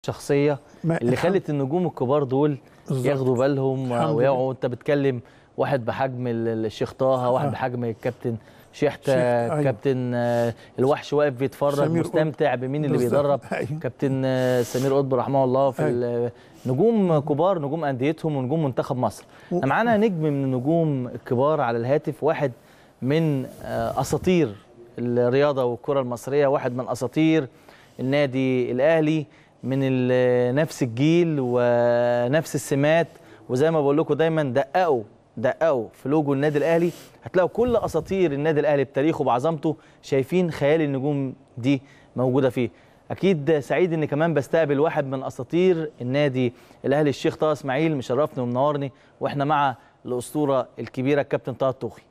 الشخصيه ما- اللي خلت النجوم الكبار دول بالظبط. ياخدوا بالهم الحمد ويقعوا انت بتكلم واحد بحجم ال- الشيخ طه واحد آه. بحجم الكابتن شحته شيخ، أيوة. كابتن آه، الوحش واقف بيتفرج سمير قطب. مستمتع بمين اللي بالظبط. بيدرب أيوة. كابتن آه، سمير قطب رحمه الله في أيوة. ال- نجوم كبار نجوم انديتهم ونجوم منتخب مصر و- احنا معانا نجم من النجوم الكبار على الهاتف واحد من آه، اساطير الرياضه والكره المصريه واحد من اساطير النادي الاهلي من ال- نفس الجيل ونفس السمات وزي ما بقول لكم دايما دققوا دققوا في لوجو النادي الاهلي هتلاقوا كل اساطير النادي الاهلي بتاريخه بعظمته شايفين خيال النجوم دي موجوده فيه اكيد سعيد ان كمان بستقبل واحد من اساطير النادي الاهلي الشيخ طه اسماعيل مشرفني ومنورني واحنا مع الاسطوره الكبيره الكابتن طه الطوخي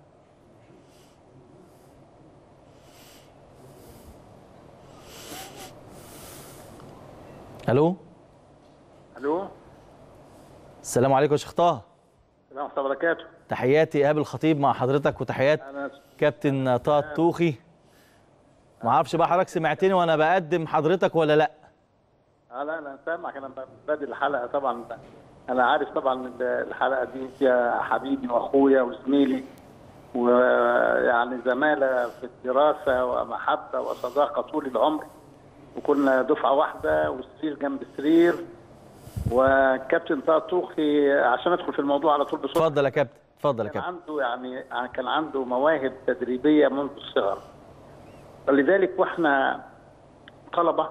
الو الو السلام عليكم يا شيخ طه السلام ورحمه الله وبركاته تحياتي ايهاب الخطيب مع حضرتك وتحيات انا كابتن طه الطوخي ما اعرفش بقى حضرتك سمعتني وانا بقدم حضرتك ولا لا اه لا انا سامعك انا بادئ الحلقه طبعا انا عارف طبعا إن الحلقه دي فيها حبيبي واخويا وزميلي ويعني زماله في الدراسه ومحبه وصداقه طول العمر وكنا دفعه واحده وسرير جنب سرير وكابتن طه طوخي عشان ادخل في الموضوع على طول بسرعه اتفضل يا كابتن اتفضل يا كان كابتن عنده يعني كان عنده مواهب تدريبيه منذ الصغر فلذلك واحنا طلبه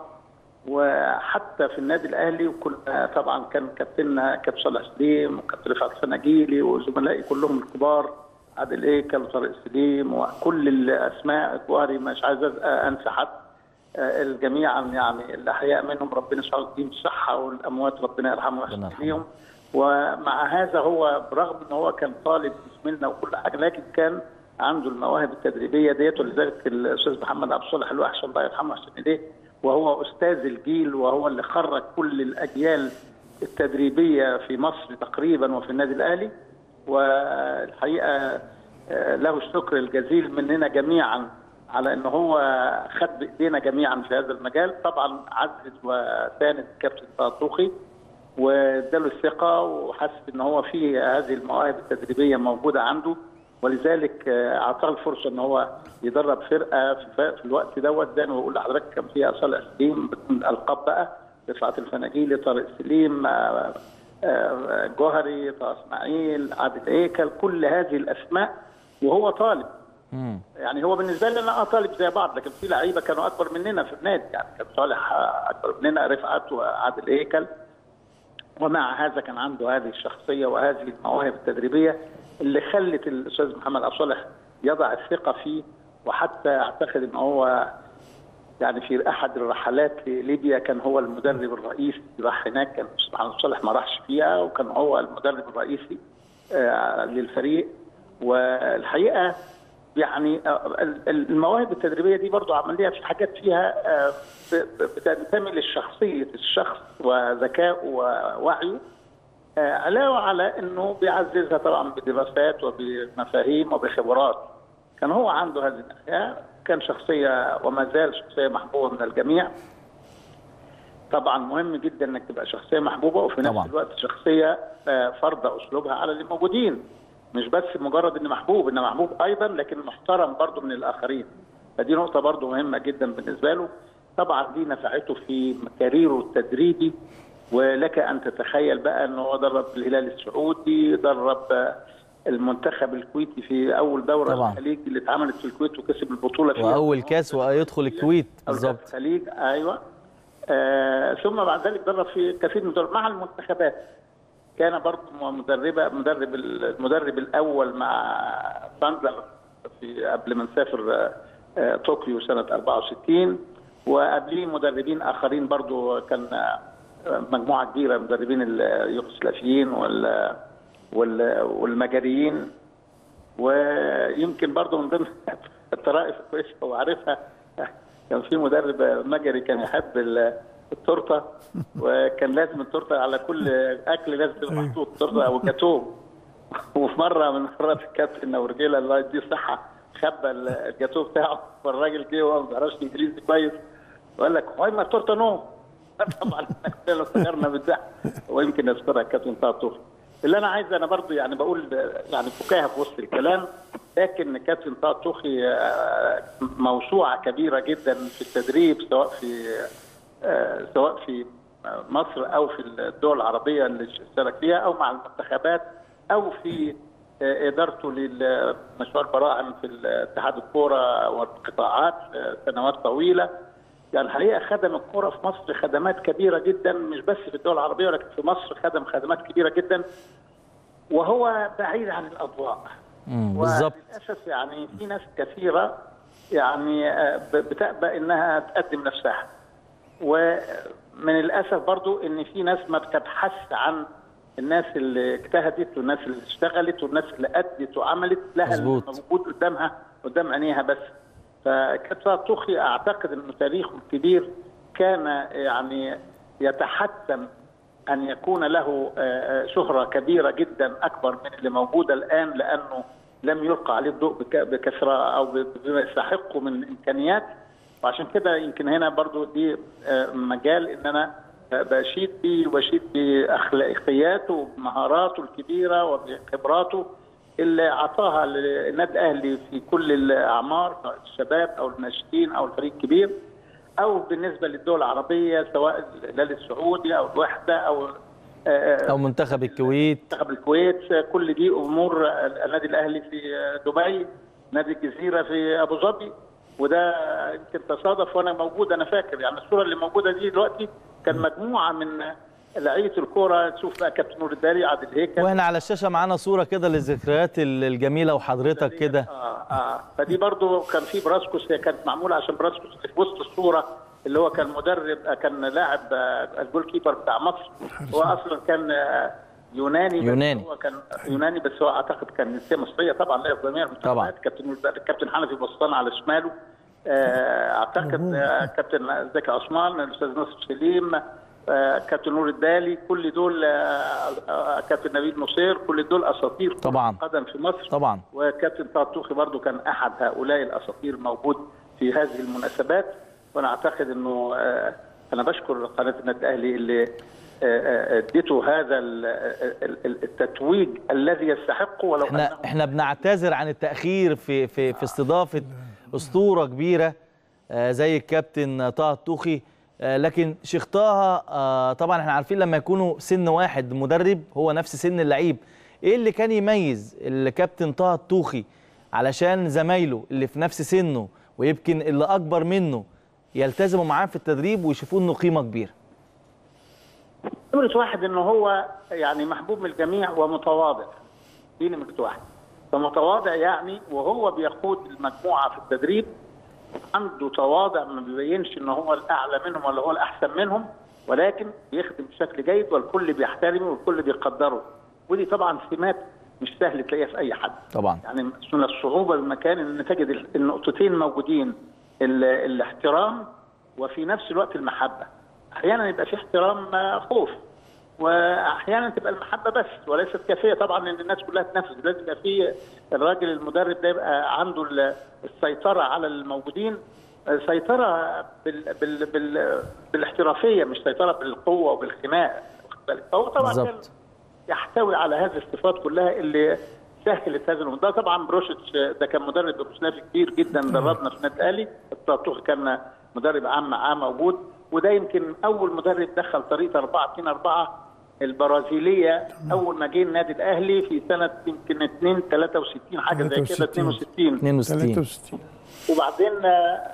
وحتى في النادي الاهلي وكنا طبعا كان كابتننا كابتن صالح سليم وكابتن رفعت الفناجيلي وزملائي كلهم الكبار عادل ايكل وطارق سليم وكل الاسماء الكبار مش عايز انسى حد آه، الجميع يعني الاحياء منهم ربنا سبحانه يديهم الصحه والاموات ربنا يرحمه ربنا ويحسن يرحمه. ليهم ومع هذا هو برغم ان هو كان طالب زميلنا وكل حاجه لكن كان عنده المواهب التدريبيه ديت ولذلك الاستاذ محمد عبد الصالح الوحش الله يرحمه ويحسن اليه وهو استاذ الجيل وهو اللي خرج كل الاجيال التدريبيه في مصر تقريبا وفي النادي الاهلي والحقيقه آه، له الشكر الجزيل مننا جميعا على ان هو خد بايدينا جميعا في هذا المجال طبعا عزز وساند كابتن طه الطوخي واداله الثقه وحس ان هو في هذه المواهب التدريبيه موجوده عنده ولذلك آه، اعطاه الفرصه ان هو يدرب فرقه في, في الوقت دوت زي ما بقول لحضرتك كان فيها صالح سليم بدون القاب بقى رفعت الفناجيلي طارق سليم آه، آه، جوهري طه اسماعيل عادل ايكل كل هذه الاسماء وهو طالب مم. يعني هو بالنسبه لي انا اه طالب زي بعض لكن في لعيبه كانوا اكبر مننا في النادي يعني كان صالح آه، اكبر مننا رفعت وعادل ايكل ومع هذا كان عنده هذه الشخصيه وهذه المواهب التدريبيه اللي خلت الاستاذ محمد عبد الصالح يضع الثقه فيه وحتى اعتقد ان هو يعني في احد الرحلات لليبيا كان هو المدرب الرئيسي راح هناك كان الاستاذ محمد عبد الصالح ما راحش فيها وكان هو المدرب الرئيسي آه، للفريق والحقيقه يعني آه، ال- المواهب التدريبيه دي برضو عمليه في حاجات فيها آه، ب- ب- بتنتمي لشخصيه الشخص وذكائه ووعيه آه، علاوه على انه بيعززها طبعا بدراسات وبمفاهيم وبخبرات كان هو عنده هذه الناحيه كان شخصيه وما زال شخصيه محبوبه من الجميع طبعا مهم جدا انك تبقى شخصيه محبوبه وفي نفس طبعاً. الوقت شخصيه آه، فرض اسلوبها على اللي موجودين مش بس مجرد انه محبوب انه محبوب ايضا لكن محترم برضه من الاخرين فدي نقطه برضه مهمه جدا بالنسبه له طبعا دي نفعته في كاريره التدريبي ولك ان تتخيل بقى انه هو درب الهلال السعودي درب آه، المنتخب الكويتي في اول دوره طبعاً. الخليج اللي اتعملت في الكويت وكسب البطوله فيها واول كاس ويدخل الكويت بالظبط الخليج ايوه آه ثم بعد ذلك درب في كثير من الدول مع المنتخبات كان برضه مدربه مدرب المدرب الاول مع ساندر في قبل ما نسافر آه، آه، طوكيو سنه 64 وقبليه مدربين اخرين برضه كان آه، مجموعه كبيره مدربين اليوغوسلافيين وال وال- والمجريين ويمكن برضه من ضمن الطرائف الكويسه وعارفها كان في مدرب مجري كان يحب ال- التورته وكان لازم التورته على كل اكل لازم تبقى محطوط تورته او جاتوه وفي مره من مرات الكابتن نورجيلا الله يديه الصحه خبى الجاتوه بتاعه فالراجل جه وهو ما بيعرفش انجليزي كويس وقال لك واي ما تورته نو طبعا احنا كلنا افتكرنا بالضحك ويمكن يذكرها الكابتن طه الطوخي اللي انا عايز انا برضو يعني بقول يعني فكاهه في وسط الكلام لكن كابتن طه الطوخي آه، موسوعه كبيره جدا في التدريب سواء في آه، سواء في مصر او في الدول العربيه اللي اشترك فيها او مع المنتخبات او في آه، ادارته لمشروع البراعم في اتحاد الكوره والقطاعات آه، سنوات طويله يعني الحقيقه خدم الكوره في مصر خدمات كبيره جدا مش بس في الدول العربيه ولكن في مصر خدم خدمات كبيره جدا وهو بعيد عن الاضواء مم، بالظبط وللاسف يعني في ناس كثيره يعني آه، ب- بتأبى انها تقدم نفسها ومن الاسف برضو ان في ناس ما بتبحث عن الناس اللي اجتهدت والناس اللي اشتغلت والناس اللي ادت وعملت لها مظبوط. موجود قدامها قدام عينيها بس فكابتن طوخي اعتقد انه تاريخه الكبير كان يعني يتحتم ان يكون له آه، آه، شهره كبيره جدا اكبر من اللي موجوده الان لانه لم يلقى عليه الضوء بك- بكثره او ب- بما يستحقه من امكانيات وعشان كده يمكن هنا برضو دي آه، مجال ان انا آه، بشيد بيه وبشيد باخلاقياته وبمهاراته الكبيره وبخبراته اللي اعطاها للنادي الاهلي في كل الاعمار سواء الشباب او الناشئين او الفريق الكبير او بالنسبه للدول العربيه سواء الهلال السعودي او الوحده او آه، او منتخب الكويت منتخب الكويت كل دي امور النادي الاهلي في دبي نادي الجزيره في ابو ظبي وده يمكن تصادف وانا موجود انا فاكر يعني الصوره اللي موجوده دي دلوقتي كان مجموعه من لعيبه الكوره تشوف بقى كابتن نور الداري عادل هيكل واحنا على الشاشه معانا صوره كده للذكريات ال- الجميله وحضرتك كده اه اه فدي برضو كان في براسكوس هي كانت معموله عشان براسكوس في وسط الصوره اللي هو كان مدرب آه، كان لاعب آه، الجول كيبر بتاع مصر هو اصلا كان آه، يوناني بس يوناني. هو كان يوناني بس هو اعتقد كان جنسيه مصريه طبعا لا جميع طبعا. المنتخبات كابتن الكابتن حنفي بسطان على شماله آه، اعتقد آه، كابتن زكي عثمان الاستاذ نصر سليم آه، كابتن نور الدالي كل دول آه، آه، كابتن نبيل نصير كل دول اساطير كرة طبعاً. القدم في مصر طبعا وكابتن طه الطوخي برضو كان احد هؤلاء الاساطير موجود في هذه المناسبات وانا اعتقد انه آه، انا بشكر قناه النادي الاهلي اللي آه، آه، اديته هذا ال- ال- ال- التتويج الذي يستحقه ولو احنا انه احنا بنعتذر عن التاخير في في في استضافه اسطوره كبيره آه، زي الكابتن طه الطوخي آه، لكن شيخ طه آه، طبعا احنا عارفين لما يكونوا سن واحد مدرب هو نفس سن اللعيب ايه اللي كان يميز الكابتن طه الطوخي علشان زمايله اللي في نفس سنه ويمكن اللي اكبر منه يلتزموا معاه في التدريب ويشوفوه انه قيمه كبيره نمرة واحد انه هو يعني محبوب من الجميع ومتواضع دي نمرة واحد فمتواضع يعني وهو بيقود المجموعة في التدريب عنده تواضع ما بيبينش ان هو الاعلى منهم ولا هو الاحسن منهم ولكن بيخدم بشكل جيد والكل بيحترمه والكل بيقدره ودي طبعا سمات مش سهل تلاقيها في اي حد طبعا يعني من الصعوبه بالمكان ان تجد النقطتين موجودين ال- الاحترام وفي نفس الوقت المحبه احيانا يبقى في احترام آه، خوف واحيانا تبقى المحبه بس وليست كافيه طبعا ان الناس كلها تنفذ لازم يبقى في الراجل المدرب ده يبقى عنده ال- السيطره على الموجودين آه، سيطره بال بال بال بالاحترافيه مش سيطره بالقوه وبالخناق واخد بالك؟ فهو طبعا كان بالظبط يحتوي على هذه الصفات كلها اللي سهلت هذا الامر ده طبعا بروشيتش ده كان مدرب يوغوسلافي كبير جدا دربنا في النادي الاهلي الطاطوخ كان مدرب عام معاه موجود وده يمكن اول مدرب دخل طريقه 4 2 4 البرازيليه اول ما جه النادي الاهلي في سنه يمكن 2 63 حاجه زي كده 62 62 63 وبعدين آه،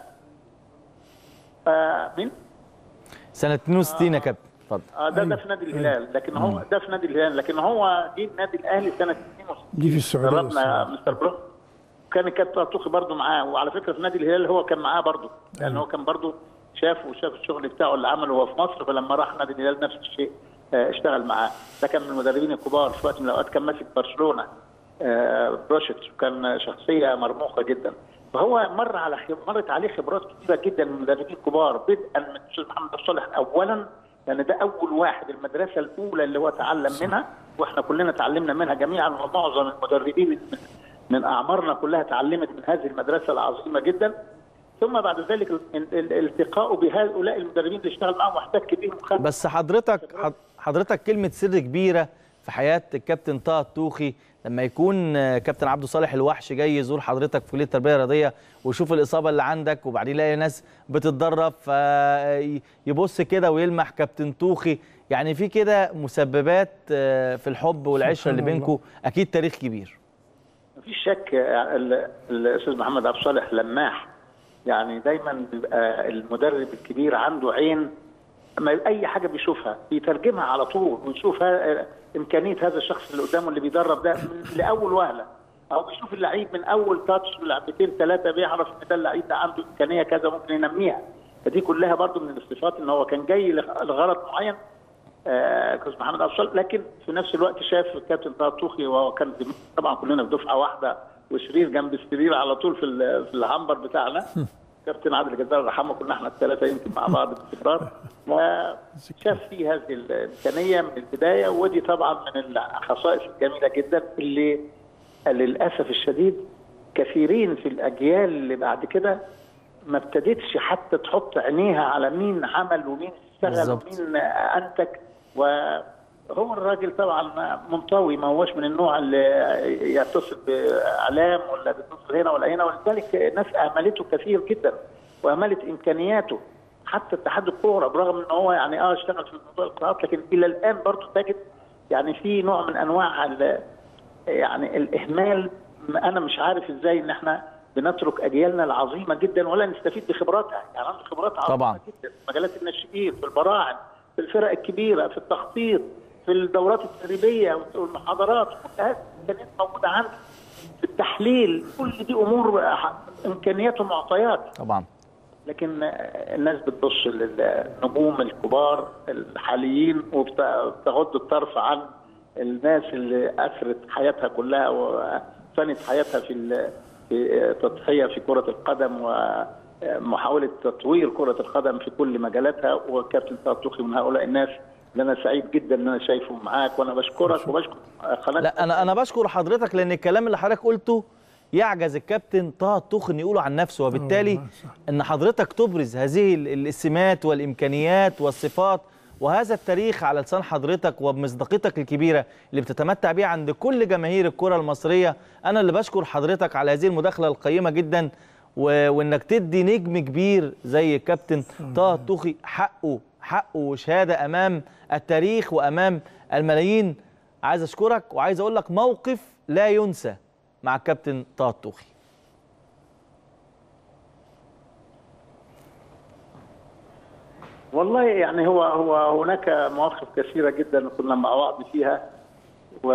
آه مين؟ سنه 62 يا كابتن اتفضل آه ده ده في نادي الهلال لكن هو ده في نادي الهلال لكن هو جه النادي الاهلي سنه 62 دي في السعوديه دربنا الصراحة. مستر برو كان كابتن طوخي برضه معاه وعلى فكره في نادي الهلال هو كان معاه برضه لان هو كان برضه شاف وشاف الشغل بتاعه اللي عمله هو في مصر فلما راح نادي الهلال نفس الشيء آه، اشتغل معاه ده كان من المدربين الكبار في وقت من الاوقات كان ماسك برشلونه آه، بروشيتش وكان شخصيه مرموقه جدا فهو مر على خب... مرت عليه خبرات كثيره جدا من المدربين الكبار بدءا من الاستاذ محمد صالح اولا لان ده اول واحد المدرسه الاولى اللي هو تعلم منها واحنا كلنا تعلمنا منها جميعا ومعظم المدربين من, من اعمارنا كلها تعلمت من هذه المدرسه العظيمه جدا ثم بعد ذلك ال- ال- الالتقاء بهؤلاء المدربين اللي اشتغل معاهم واحتك بيهم وخد بس حضرتك حض- حضرتك كلمة سر كبيرة في حياة الكابتن طه الطوخي لما يكون آه، كابتن عبده صالح الوحش جاي يزور حضرتك في كلية التربية الرياضية ويشوف الإصابة اللي عندك وبعدين يلاقي ناس بتتدرب فيبص كده ويلمح كابتن طوخي يعني في كده مسببات آه، في الحب والعشرة اللي سبحان الله. بينكم أكيد تاريخ كبير مفيش شك آه، ال- الاستاذ محمد عبد الصالح لماح يعني دايما بيبقى المدرب الكبير عنده عين ما اي حاجه بيشوفها بيترجمها على طول ويشوف ها- امكانيه هذا الشخص اللي قدامه اللي بيدرب ده من لاول وهله او بيشوف اللعيب من اول تاتش لعبتين ثلاثه بيعرف ان ده اللعيب ده عنده امكانيه كذا ممكن ينميها فدي كلها برضو من الصفات ان هو كان جاي لغ- لغرض معين آه، كابتن محمد عبد الصالح لكن في نفس الوقت شاف الكابتن طه الطوخي وهو كان طبعا كلنا في دفعه واحده وسرير جنب السرير على طول في ال- في العنبر بتاعنا كابتن عادل الجزار رحمه كنا احنا الثلاثه يمكن مع بعض باستمرار وشاف فيه هذه الامكانيه من البدايه ودي طبعا من الخصائص الجميله جدا اللي للاسف الشديد كثيرين في الاجيال اللي بعد كده ما ابتدتش حتى تحط عينيها على مين عمل ومين اشتغل بالظبط. ومين انتج وهو الراجل طبعا منطوي ما هوش من النوع اللي يتصل باعلام ولا بيتصل هنا ولا هنا ولذلك الناس اهملته كثير جدا واهملت امكانياته حتى اتحاد الكوره برغم ان هو يعني اه اشتغل في موضوع القراءات لكن الى الان برضه تجد يعني في نوع من انواع ال- يعني الاهمال انا مش عارف ازاي ان احنا بنترك اجيالنا العظيمه جدا ولا نستفيد بخبراتها يعني عنده خبرات عظيمه طبعاً. جدا في مجالات الناشئين في البراعم في الفرق الكبيره في التخطيط في الدورات التدريبيه والمحاضرات كلها امكانيات موجوده عنده في التحليل كل دي امور ح- امكانيات ومعطيات طبعا لكن الناس بتبص للنجوم الكبار الحاليين وبتغض الطرف عن الناس اللي اثرت حياتها كلها وفنت حياتها في ال- في تضحيه في كره القدم ومحاوله تطوير كره القدم في كل مجالاتها وكابتن طه الطوخي من هؤلاء الناس اللي انا سعيد جدا ان انا شايفه معاك وانا بشكرك وبشكر قناه لا انا انا بشكر حضرتك لان الكلام اللي حضرتك قلته يعجز الكابتن طه الطوخي ان يقوله عن نفسه وبالتالي والله صح. ان حضرتك تبرز هذه ال- السمات والامكانيات والصفات وهذا التاريخ على لسان حضرتك وبمصداقيتك الكبيره اللي بتتمتع بيها عند كل جماهير الكره المصريه انا اللي بشكر حضرتك على هذه المداخله القيمه جدا و... وانك تدي نجم كبير زي الكابتن طه الطوخي حقه حقه وشهاده امام التاريخ وامام الملايين عايز اشكرك وعايز اقول لك موقف لا ينسى مع الكابتن طه الطوخي والله يعني هو هو هناك مواقف كثيره جدا كنا مع بعض فيها و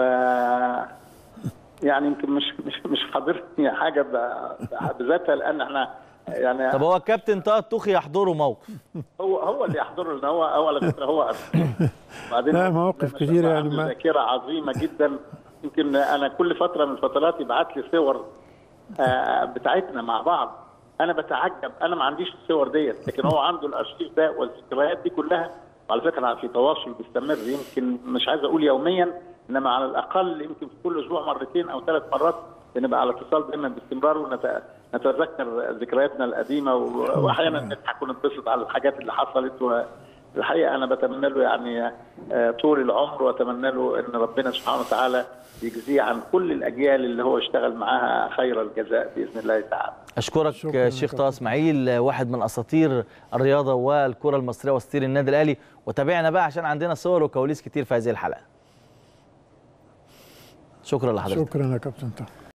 يعني يمكن مش مش مش حاضرني حاجه ب- بذاتها لان احنا يعني طب هو الكابتن طه الطوخي يحضره موقف هو هو اللي يحضره لان هو هو على فكره هو بعدين لا، مواقف ما شاء كتيرة الله يعني عنده ما- ذاكره عظيمه جدا يمكن انا كل فتره من الفترات يبعت لي صور آه، بتاعتنا مع بعض انا بتعجب انا ما عنديش الصور ديت لكن هو عنده الارشيف ده والذكريات دي كلها وعلى فكره أنا في تواصل بيستمر يمكن مش عايز اقول يوميا انما على الاقل يمكن في كل اسبوع مرتين او ثلاث مرات بنبقى على اتصال دايما باستمرار ونتذكر ذكرياتنا القديمه و- واحيانا نضحك ونتبسط على الحاجات اللي حصلت والحقيقه انا بتمنى له يعني آه، طول العمر واتمنى له ان ربنا سبحانه وتعالى يجزيه عن كل الاجيال اللي هو اشتغل معاها خير الجزاء باذن الله تعالى. اشكرك شكراً الشيخ لك. طه اسماعيل واحد من اساطير الرياضه والكره المصريه واساطير النادي الاهلي وتابعنا بقى عشان عندنا صور وكواليس كتير في هذه الحلقه شكرا لحضرتك شكرا يا كابتن طه